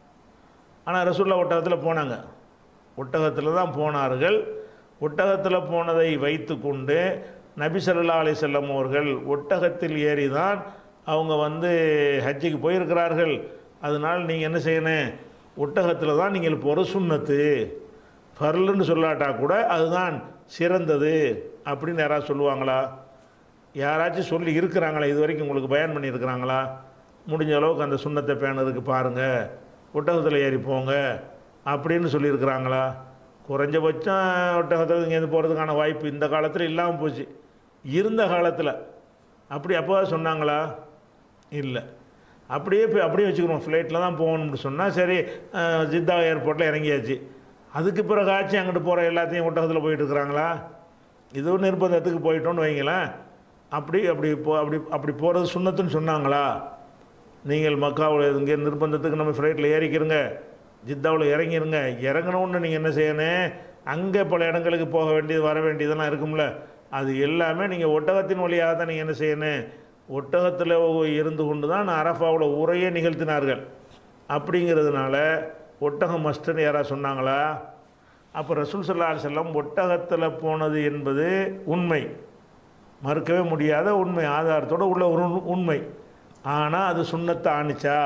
[SPEAKER 1] ஆனால் ரசூல்லா ஒட்டகத்தில் போனாங்க ஒட்டகத்தில் தான் போனார்கள் ஒட்டகத்தில் போனதை வைத்து கொண்டு நபி ஸல்லல்லாஹு அலைஹி செல்லம் அவர்கள் ஒட்டகத்தில் ஏறி தான் அவங்க வந்து ஹஜ்ஜுக்கு போயிருக்கிறார்கள் அதனால் நீங்கள் என்ன செய்யணும் ஒட்டகத்தில் தான் நீங்கள் போகிற சுண்ணத்து ஃபர்லுன்னு சொல்லாட்டா கூட அதுதான் சிறந்தது அப்படின்னு யாராவது சொல்லுவாங்களா யாராச்சும் சொல்லி இருக்கிறாங்களா இது வரைக்கும் உங்களுக்கு பயன் பண்ணியிருக்கிறாங்களா முடிஞ்ச அளவுக்கு அந்த சுண்ணத்தை பேணுறதுக்கு பாருங்கள் ஒட்டகத்தில் ஏறி போங்க அப்படின்னு சொல்லியிருக்கிறாங்களா குறைஞ்சபட்சம் ஒட்டகத்தில் இங்கேருந்து போகிறதுக்கான வாய்ப்பு இந்த காலத்தில் இல்லாமல் போச்சு இருந்த காலத்தில் அப்படி அப்போ சொன்னாங்களா இல்லை அப்படியே போய் அப்படியே வச்சுக்கிறோம் ஃப்ளைட்டில் தான் போகணும்னு சொன்னால் சரி அஹ், ஜித்தா ஏர்போர்ட்டில் இறங்கியாச்சு அதுக்கு பிறகாச்சும் அங்கிட்டு போகிற எல்லாத்தையும் ஒட்டகத்தில் போயிட்டு இருக்கிறாங்களா இதுவும் நிர்பந்தத்துக்கு போயிட்டோன்னு வைங்களேன் அப்படி அப்படி போ அப்படி அப்படி போகிறது சுண்ணத்துன்னு சொன்னாங்களா நீங்கள் மக்காவில் இங்கே நிர்பந்தத்துக்கு நம்ம ஃப்ளைட்டில் ஏறிக்கிறங்க ஜித்தாவில் இறங்கிருங்க இறங்கணுன்னு நீங்கள் என்ன செய்யணும் அங்கே பல இடங்களுக்கு போக வேண்டியது வர வேண்டியதெல்லாம் இருக்கும்ல அது எல்லாமே நீங்கள் ஒட்டகத்தின் வழியாக தான் நீங்கள் என்ன செய்யணும் ஒட்டகத்தில் இருந்து கொண்டு தான் அரஃபாவில் உரையே நிகழ்த்தினார்கள் அப்படிங்கிறதுனால ஒட்டகம் மஸ்ட்டுன்னு யாராவது சொன்னாங்களா அப்போ ரசூல் சல்லா செல்லம் ஒட்டகத்தில் போனது என்பது உண்மை மறுக்கவே முடியாத உண்மை ஆதாரத்தோடு உள்ள ஒரு உண்- உண்மை ஆனால் அது சுண்ணத்தை ஆணிச்சா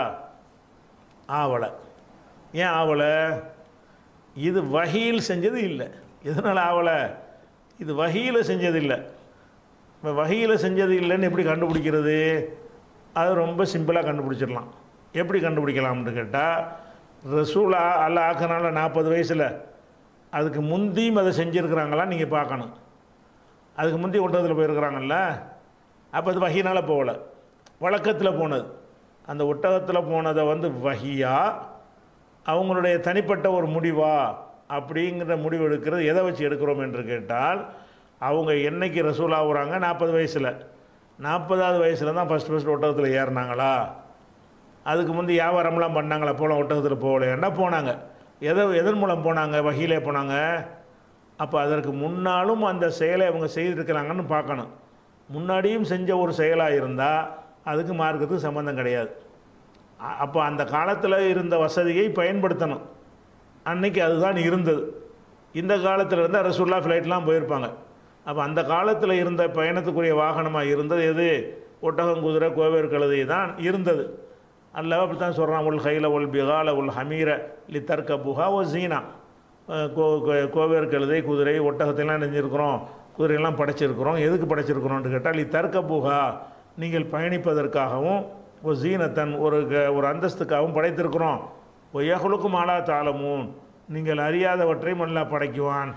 [SPEAKER 1] ஆவலை ஏன் ஆவலை இது வகையில் செஞ்சது இல்லை எதனால் ஆவலை இது வகையில் செஞ்சது இல்லை இப்போ வகையில் செஞ்சது இல்லைன்னு எப்படி கண்டுபிடிக்கிறது அது ரொம்ப சிம்பிளாக கண்டுபிடிச்சிடலாம் எப்படி கண்டுபிடிக்கலாம்னு கேட்டால் ரசூலா அல்ல ஆக்கனால நாற்பது வயசில் அதுக்கு முந்தியும் அதை செஞ்சுருக்கிறாங்களா நீங்கள் பார்க்கணும் அதுக்கு முந்தி ஒட்டகத்தில் போயிருக்கிறாங்கல்ல அப்போ அது வகையினால் போகலை வழக்கத்தில் போனது அந்த ஒட்டகத்தில் போனதை வந்து வகியா அவங்களுடைய தனிப்பட்ட ஒரு முடிவா அப்படிங்கிற முடிவு எடுக்கிறது எதை வச்சு எடுக்கிறோம் என்று கேட்டால் அவங்க என்னைக்கு ரசூல் ஆகுறாங்க நாற்பது வயசில் நாற்பதாவது வயசில் தான் ஃபஸ்ட் ஃபஸ்ட் ஒட்டகத்தில் ஏறினாங்களா அதுக்கு முந்தி வியாபாரம்லாம் பண்ணாங்களா போல ஒட்டகத்தில் போகலையாண்டா போனாங்க எதை எதன் மூலம் போனாங்க வகையிலே போனாங்க அப்போ அதற்கு முன்னாலும் அந்த செயலை அவங்க செய்திருக்கிறாங்கன்னு பார்க்கணும் முன்னாடியும் செஞ்ச ஒரு செயலாக இருந்தால் அதுக்கு மார்க்கத்துக்கு சம்மந்தம் கிடையாது அ- அப்போ அந்த காலத்தில் இருந்த வசதியை பயன்படுத்தணும் அன்னைக்கு அதுதான் இருந்தது இந்த காலத்தில் இருந்தால் ரசூல்லா ஃப்ளைட்லாம் போயிருப்பாங்க அப்போ அந்த காலத்தில் இருந்த பயணத்துக்குரிய வாகனமாக இருந்தது எது ஒட்டகம் குதிரை கோவேறு கழுதை தான் இருந்தது அல்லவா அப்படி தான் சொல்கிறான் உல் ஹைல உல் பிகால உல் ஹமீர லி தர்க்க புகா ஓ ஜீனா அஹ் கோ கோ- கோவேறு கழுதை குதிரை ஒட்டகத்தையெல்லாம் நெஞ்சிருக்கிறோம் குதிரையெல்லாம் படைச்சிருக்கிறோம் எதுக்கு படைச்சிருக்கிறோம்னு கேட்டால் லி தர்க்க புகா நீங்கள் பயணிப்பதற்காகவும் ஒரு ஜீனத்தன் ஒரு க- ஒரு அந்தஸ்துக்காகவும் படைத்திருக்கிறோம் ஓ யகுலுக்கும் ஆலா தாளமும் நீங்கள் அறியாதவற்றை மல்லா படைக்குவான்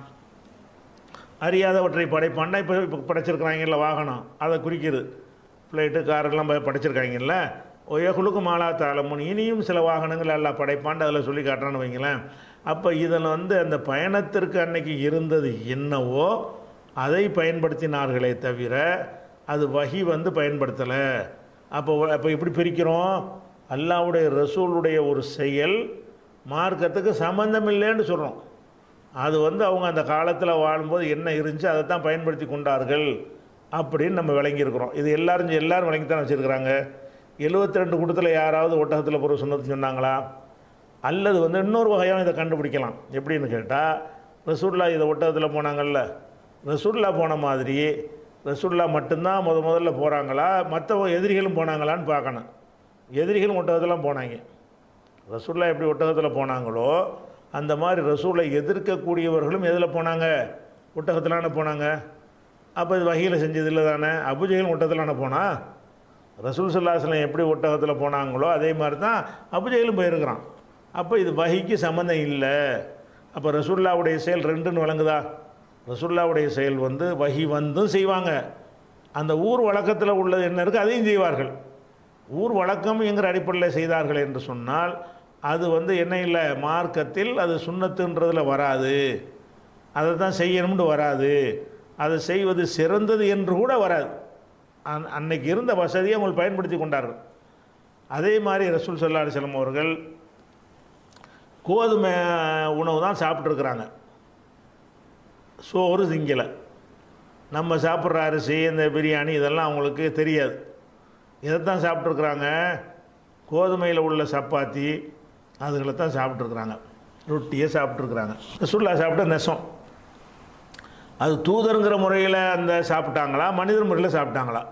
[SPEAKER 1] அறியாதவற்றை படைப்பான்னா இப்போ இப்போ படைச்சிருக்கிறாங்கல்ல வாகனம் அதை குறிக்கிறது ஃப்ளைட்டு காரெல்லாம் ப- படைச்சிருக்காங்கல்ல ஒயகுலுக்கு மாலா தாளமுன் இனியும் சில வாகனங்கள் எல்லாம் படைப்பான்னு அதில் சொல்லி காட்டுறான்னு வைங்களேன் அப்போ இதில் வந்து அந்த பயணத்திற்கு அன்னைக்கு இருந்தது என்னவோ அதை பயன்படுத்தினார்களே தவிர அது வகி வந்து பயன்படுத்தலை அப்போ அப்போ எப்படி பிரிக்கிறோம் அல்லாவுடைய ரசூலுடைய ஒரு செயல் மார்க்கத்துக்கு சம்மந்தம் இல்லைன்னு சொல்கிறோம் அது வந்து அவங்க அந்த காலத்தில் வாழும்போது என்ன இருந்துச்சு அதை தான் பயன்படுத்தி கொண்டார்கள் அப்படின்னு நம்ம விளங்கியிருக்கிறோம் இது எல்லாரும் எல்லாரும் விளங்கி தான் வச்சுருக்கிறாங்க எழுபத்தி ரெண்டு கூட்டத்தில் யாராவது ஒட்டகத்தில் போகிற சொன்னது சொன்னாங்களா அல்லது வந்து இன்னொரு வகையாக இதை கண்டுபிடிக்கலாம் எப்படின்னு கேட்டால் ரசூல்லா இதை ஒட்டகத்தில் போனாங்கல்ல ரசூல்லா போன மாதிரி ரசூல்லா மட்டும்தான் முத முதல்ல போகிறாங்களா மற்ற எதிரிகளும் போனாங்களான்னு பார்க்கணும் எதிரிகளும் ஒட்டகத்தில் போனாங்க ரசூல்லா எப்படி ஒட்டகத்தில் போனாங்களோ அந்த மாதிரி ரசூலை எதிர்க்கக்கூடியவர்களும் எதில் போனாங்க ஒட்டகத்திலான போனாங்க அப்போ இது வகையில் செஞ்சது இல்லை தானே அபுஜெயிலும் ஒட்டகத்திலான போனா ரசூல் சல்லாஸ்லம் எப்படி ஒட்டகத்தில் போனாங்களோ அதே மாதிரி தான் அபுஜெயிலும் போயிருக்கிறான் அப்போ இது வகைக்கு சம்மந்தம் இல்லை அப்போ ரசூல்லாவுடைய செயல் ரெண்டுன்னு விளங்குதா ரசூல்லாவுடைய செயல் வந்து வகி வந்தும் செய்வாங்க அந்த ஊர் வழக்கத்தில் உள்ளது என்ன இருக்குது அதையும் செய்வார்கள் ஊர் வழக்கம் என்கிற அடிப்படையில் செய்தார்கள் என்று சொன்னால் அது வந்து என்ன இல்லை மார்க்கத்தில் அது சுண்ணத்துன்றதில் வராது அதை தான் செய்யணும்னு வராது அதை செய்வது சிறந்தது என்று கூட வராது அன் அன்னைக்கு இருந்த வசதியை அவங்க பயன்படுத்தி கொண்டார்கள் அதே மாதிரி ரசூல் சல்லா அலிஸ்லாம் அவர்கள் கோதுமை உணவு தான் சாப்பிட்ருக்குறாங்க சோறு திங்கலை நம்ம சாப்பிட்ற அரிசி இந்த பிரியாணி இதெல்லாம் அவங்களுக்கு தெரியாது இதைத்தான் சாப்பிட்ருக்குறாங்க கோதுமையில் உள்ள சப்பாத்தி அதுகளை தான் சாப்பிட்ருக்குறாங்க ரொட்டியை சாப்பிட்ருக்குறாங்க ரசுல்லா சாப்பிட்ட நெசம் அது தூதருங்கிற முறையில் அந்த சாப்பிட்டாங்களா மனிதர் முறையில் சாப்பிட்டாங்களா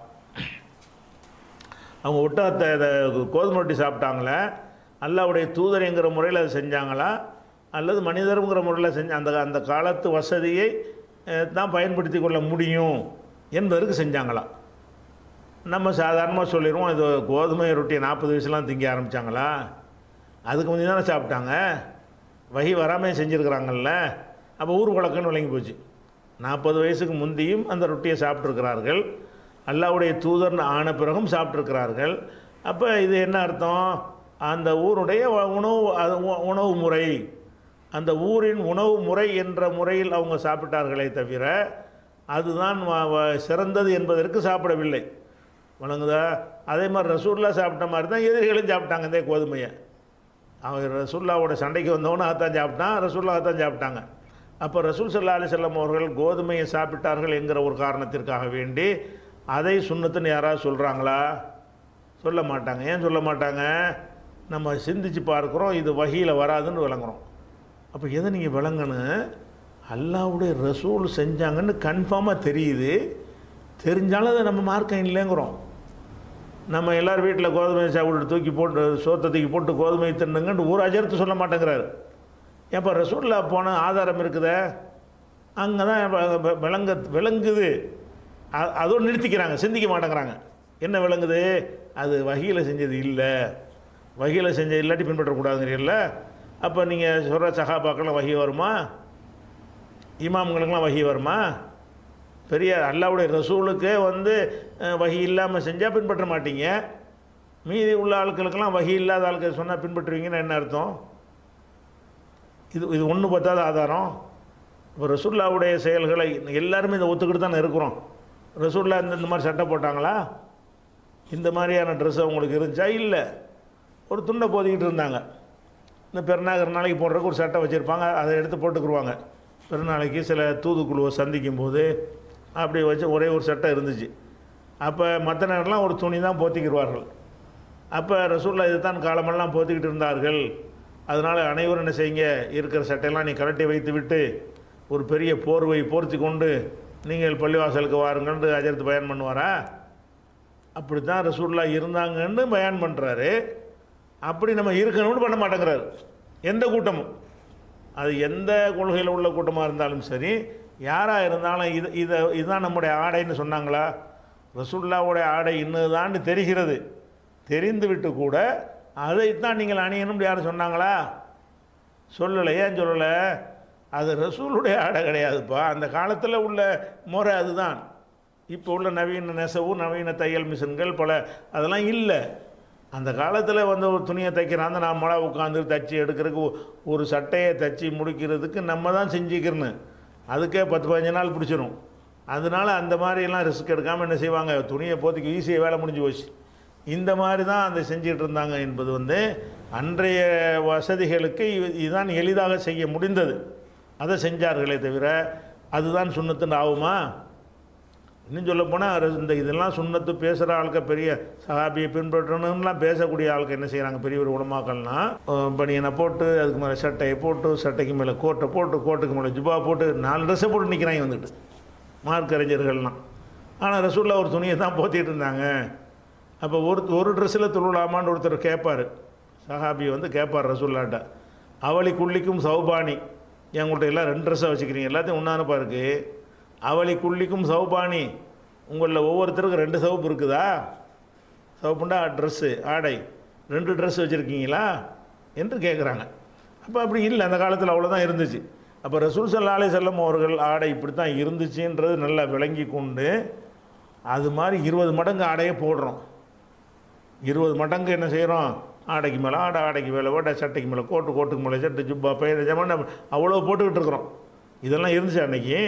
[SPEAKER 1] அவங்க ஒட்டகத்தை இதை கோதுமை ரொட்டி சாப்பிட்டாங்களே அல்லாவுடைய தூதரைங்கிற முறையில் அதை செஞ்சாங்களா அல்லது மனிதருங்கிற முறையில் செஞ்ச அந்த அந்த காலத்து வசதியை அஹ், தான் பயன்படுத்தி கொள்ள முடியும் என்பதற்கு செஞ்சாங்களா நம்ம சாதாரணமாக சொல்லிடுவோம் இது கோதுமை ரொட்டியை நாற்பது வயசுலாம் திங்க ஆரம்பித்தாங்களா அதுக்கு முந்தைய தானே சாப்பிட்டாங்க வகி வராமல் செஞ்சுருக்கிறாங்கல்ல அப்போ ஊர் வழக்கம்னு விளங்கி போச்சு நாற்பது வயசுக்கு முந்தியும் அந்த ரொட்டியை சாப்பிட்ருக்கிறார்கள் அல்லாவுடைய தூதர்னு ஆன பிறகும் சாப்பிட்ருக்கிறார்கள் அப்போ இது என்ன அர்த்தம் அந்த ஊருடைய வ- உணவு அது உ- உணவு முறை அந்த ஊரின் உணவு முறை என்ற முறையில் அவங்க சாப்பிட்டார்களே தவிர அதுதான் வ- வ- சிறந்தது என்பதற்கு சாப்பிடவில்லை வணங்குதா அதே மாதிரி ரசூல்லா சாப்பிட்ட மாதிரி தான் எதிரிகளும் சாப்பிட்டாங்க இந்த கோதுமையை அவன் ரசூல்லாவோட சண்டைக்கு வந்தவனும் அதான் சாப்பிட்டான் ரசூல்லா அதான் சாப்பிட்டாங்க அப்போ ரசூல் சல்லா அலி செல்லம் அவர்கள் கோதுமையை சாப்பிட்டார்கள் என்கிற ஒரு காரணத்திற்காக வேண்டி அதை சுண்ணத்துன்னு யாராவது சொல்கிறாங்களா சொல்ல மாட்டாங்க ஏன் சொல்ல மாட்டாங்க நம்ம சிந்திச்சு பார்க்குறோம் இது வகையில் வராதுன்னு விளங்குறோம் அப்போ எதை நீங்கள் விளங்கணும் அல்லாவுடைய ரசூல் செஞ்சாங்கன்னு கன்ஃபார்மாக தெரியுது தெரிஞ்சாலும் அதை நம்ம மார்க்கம் இல்லைங்கிறோம் நம்ம எல்லார் வீட்டில் கோதுமை சாப்பிட்டு தூக்கி போட்டு சோத்தை தூக்கி போட்டு கோதுமை தின்னுங்கன்னு ஒரு அஜர்த்து சொல்ல மாட்டேங்கிறாரு ஏப்பா ரசூல்லா போன ஆதாரம் இருக்குதே அங்கே தான் வ- விளங்க விளங்குது அ- அதோடு நிறுத்திக்கிறாங்க சிந்திக்க மாட்டேங்கிறாங்க என்ன விளங்குது அது வகையில் செஞ்சது இல்லை வகையில் செஞ்சது இல்லாட்டி பின்பற்றக்கூடாதுங்கிறீல்ல அப்போ நீங்கள் சொல்கிற சகாபாக்கெல்லாம் வகை வருமா இமாம்களுக்கெல்லாம் வகை வருமா பெரிய அல்லாவுடைய ரசூலுக்கே வந்து அஹ், வகை இல்லாமல் செஞ்சால் பின்பற்ற மாட்டீங்க மீதி உள்ள ஆட்களுக்கெல்லாம் வகை இல்லாத ஆட்கள் சொன்னால் பின்பற்றுவீங்கன்னு என்ன அர்த்தம் இது இது ஒன்று பத்தாத ஆதாரம் இப்போ ரசூல்லாவுடைய செயல்களை எல்லாருமே இதை ஒத்துக்கிட்டு தானே இருக்கிறோம் ரசூல்லா இந்த இந்த மாதிரி சட்டை போட்டாங்களா இந்த மாதிரியான ட்ரெஸ் அவங்களுக்கு இருந்துச்சா இல்லை ஒரு துண்டை போதிக்கிட்டு இருந்தாங்க இந்த பெருநாள் நாளைக்கு போடுறதுக்கு ஒரு சட்டை வச்சுருப்பாங்க அதை எடுத்து போட்டுக்குருவாங்க பெருநாளைக்கு சில தூதுக்குழுவை சந்திக்கும் போது அப்படி வச்சு ஒரே ஒரு சட்டை இருந்துச்சு அப்போ மற்ற நேரம்லாம் ஒரு துணி தான் போத்திக்கிடுவார்கள் அப்போ ரசூல்லா இதுதான் காலமெல்லாம் போத்திக்கிட்டு இருந்தார்கள் அதனால் அனைவரும் என்ன செய்யுங்க இருக்கிற சட்டையெல்லாம் நீ கலட்டி வைத்து விட்டு ஒரு பெரிய போர்வை போர்த்தி கொண்டு நீங்கள் பள்ளிவாசலுக்கு வாருங்கன்னு அஜர்த்து பயன் பண்ணுவாரா அப்படி தான் ரசூல்லா இருந்தாங்கன்னு பயான் பண்ணுறாரு அப்படி நம்ம இருக்கணும்னு பண்ண மாட்டேங்கிறாரு எந்த கூட்டமும் அது எந்த கொள்கையில் உள்ள கூட்டமாக இருந்தாலும் சரி யாராக இருந்தாலும் இது இதை இதுதான் நம்முடைய ஆடைன்னு சொன்னாங்களா ரசூல்லாவுடைய ஆடை இன்னதுதான்னு தெரிகிறது தெரிந்துவிட்டு கூட அதைத்தான் நீங்கள் அணியணும்னு யாரும் சொன்னாங்களா சொல்லலை ஏன் சொல்லலை அது ரசூலுடைய ஆடை கிடையாதுப்பா அந்த காலத்தில் உள்ள முறை அதுதான் இப்போ உள்ள நவீன நெசவு நவீன தையல் மிஷின்கள் பல அதெல்லாம் இல்லை அந்த காலத்தில் வந்து ஒரு துணியை தைக்கிறாங்க நம்மளாக உட்காந்து தச்சு எடுக்கிறதுக்கு ஒ- ஒரு சட்டையை தச்சு முடிக்கிறதுக்கு நம்ம தான் செஞ்சுக்கிறணும் அதுக்கே பத்து பதினஞ்சு நாள் பிடிச்சிரும் அதனால அந்த மாதிரியெல்லாம் ரிஸ்க் எடுக்காமல் என்ன செய்வாங்க துணியை போத்திக்கு ஈஸியாக வேலை முடிஞ்சு போச்சு இந்த மாதிரி தான் அதை செஞ்சிட்டு இருந்தாங்க என்பது வந்து அன்றைய வசதிகளுக்கு இது- இதுதான் எளிதாக செய்ய முடிந்தது அதை செஞ்சார்களே தவிர அதுதான் சுண்ணத்துன்னு ஆகுமா இன்னும் சொல்ல போனால் இந்த இதெல்லாம் சுண்ணத்து பேசுகிற ஆளுக்க பெரிய சஹாபியை பின்பற்றணும்லாம் பேசக்கூடிய ஆளுக்கு என்ன செய்கிறாங்க பெரிய ஒரு உடமாக்கள்லாம் பனியனை போட்டு அதுக்கு மேலே சட்டையை போட்டு சட்டைக்கு மேலே கோட்டை போட்டு கோட்டுக்கு மேலே ஜுபா போட்டு நாலு ட்ரெஸ்ஸை போட்டு நிற்கிறாங்க வந்துட்டு மார்க் அறிஞர்கள்லாம் ஆனால் ரசூல்லா ஒரு துணியை தான் போத்திட்டு இருந்தாங்க அப்போ ஒரு ஒரு ட்ரெஸ்ஸில் தொழுலாமான்னு ஒருத்தர் கேட்பார் சஹாபி வந்து கேட்பார் ரசூல்லாட்ட அவளி குள்ளிக்கும் சௌபானி எங்கள்கிட்ட எல்லாம் ரெண்டு ட்ரெஸ்ஸாக வச்சுக்கிறீங்க எல்லாத்தையும் ஒன்றானப்பா இருக்குது அவளி குள்ளிக்கும் சௌபானி உங்களில் ஒவ்வொருத்தருக்கும் ரெண்டு சவுப்பு இருக்குதா சவுப்புண்டா ட்ரெஸ்ஸு ஆடை ரெண்டு ட்ரெஸ் வச்சுருக்கீங்களா என்று கேட்குறாங்க அப்போ அப்படி இல்லை அந்த காலத்தில் அவ்வளோதான் இருந்துச்சு அப்போ ரசூல் சல்லா அலைஹி செல்லம் அவர்கள் ஆடை இப்படி தான் இருந்துச்சுன்றது நல்லா விளங்கி கொண்டு அது மாதிரி இருபது மடங்கு ஆடையை போடுறோம் இருபது மடங்கு என்ன செய்கிறோம் ஆடைக்கு மேலே ஆடை ஆடைக்கு மேலே ஓட்டை சட்டைக்கு மேலே கோட்டு கோட்டுக்கு மேலே சட்டை ஜுப்பா பயிர் ஜமான அவ்வளோ போட்டுக்கிட்டு இருக்கிறோம் இதெல்லாம் இருந்துச்சு அன்னைக்கு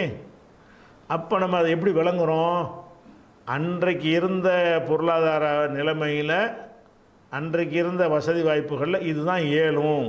[SPEAKER 1] அப்போ நம்ம அதை எப்படி விளங்குறோம் அன்றைக்கு இருந்த பொருளாதார நிலைமையில் அன்றைக்கு இருந்த வசதி வாய்ப்புகளில் இதுதான் ஏழும்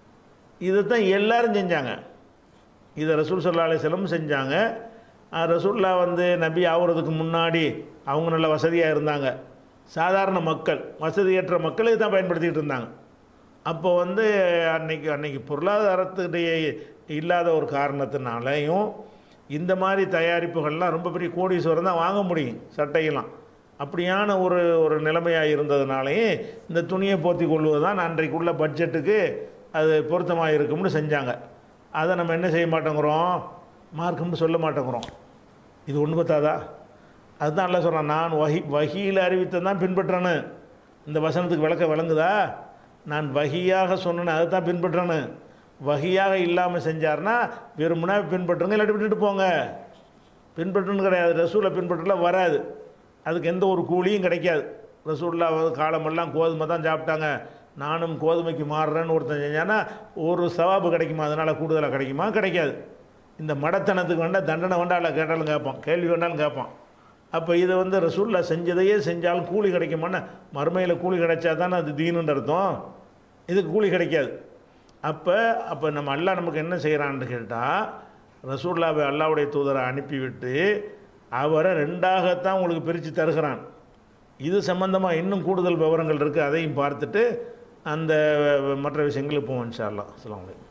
[SPEAKER 1] இதை தான் எல்லாரும் செஞ்சாங்க இதை ரசூல் சல்லா அலிஸ்லம் செஞ்சாங்க அஹ் ரசூல்லா வந்து நபி ஆகுறதுக்கு முன்னாடி அவங்க நல்ல வசதியாக இருந்தாங்க சாதாரண மக்கள் வசதியற்ற மக்கள் இதை தான் பயன்படுத்திக்கிட்டு இருந்தாங்க அப்போ வந்து அன்னைக்கு அன்னைக்கு பொருளாதாரத்துடைய இல்லாத ஒரு காரணத்தினாலையும் இந்த மாதிரி தயாரிப்புகள்லாம் ரொம்ப பெரிய கோடீஸ்வரம் தான் வாங்க முடியும் சட்டையெல்லாம் அப்படியான ஒரு ஒரு நிலைமையாக இருந்ததுனாலேயே இந்த துணியை போத்தி கொள்வது தான் அன்றைக்குள்ள பட்ஜெட்டுக்கு அது பொருத்தமாக இருக்கும்னு செஞ்சாங்க அதை நம்ம என்ன செய்ய மாட்டேங்கிறோம் மார்க்கம்னு சொல்ல மாட்டேங்கிறோம் இது ஒன்று பத்தாதா அதுதான் நல்லா சொல்கிறான் நான் வகி வகியில் அறிவித்தை தான் பின்பற்றேன்னு இந்த வசனத்துக்கு விளக்க விளங்குதா நான் வகியாக சொன்னேன்னு அதை தான் பின்பற்றேன்னு வகியாக இல்லாமல் செஞ்சார்னா வெறுமனா பின்பற்றுங்க இல்லாட்டி விட்டுட்டு போங்க பின்பற்றுன்னு கிடையாது ரசூலை பின்பற்றலாம் வராது அதுக்கு எந்த ஒரு கூலியும் கிடைக்காது ரசூல்லா வந்து காலமெல்லாம் கோதுமை தான் சாப்பிட்டாங்க நானும் கோதுமைக்கு மாறுறேன்னு ஒருத்தன் செஞ்சானா ஒரு சவாபு கிடைக்குமா அதனால் கூடுதலாக கிடைக்குமா கிடைக்காது இந்த மடத்தனத்துக்கு வேண்டாம் தண்டனை வேண்டாம் கேட்டாலும் கேட்பான் கேள்வி வேண்டாலும் கேட்பான் அப்போ இதை வந்து ரசூல்லா செஞ்சதையே செஞ்சாலும் கூலி கிடைக்குமான்னா மறுமையில் கூலி கிடைச்சா தானே அது தீனுன்ற அர்த்தம் இதுக்கு கூலி கிடைக்காது அப்போ அப்போ நம்ம அல்லாஹ் நமக்கு என்ன செய்கிறான்னு கேட்டால் ரசூல்லாவை அல்லாவுடைய தூதரை அனுப்பிவிட்டு அவரை ரெண்டாகத்தான் உங்களுக்கு பிரித்து தருகிறான் இது சம்பந்தமாக இன்னும் கூடுதல் விவரங்கள் இருக்குது அதையும் பார்த்துட்டு அந்த மற்ற விஷயங்களுக்கு போவோம் இன்ஷா அல்லாஹ் அஸ்ஸலாமு அலைக்கும்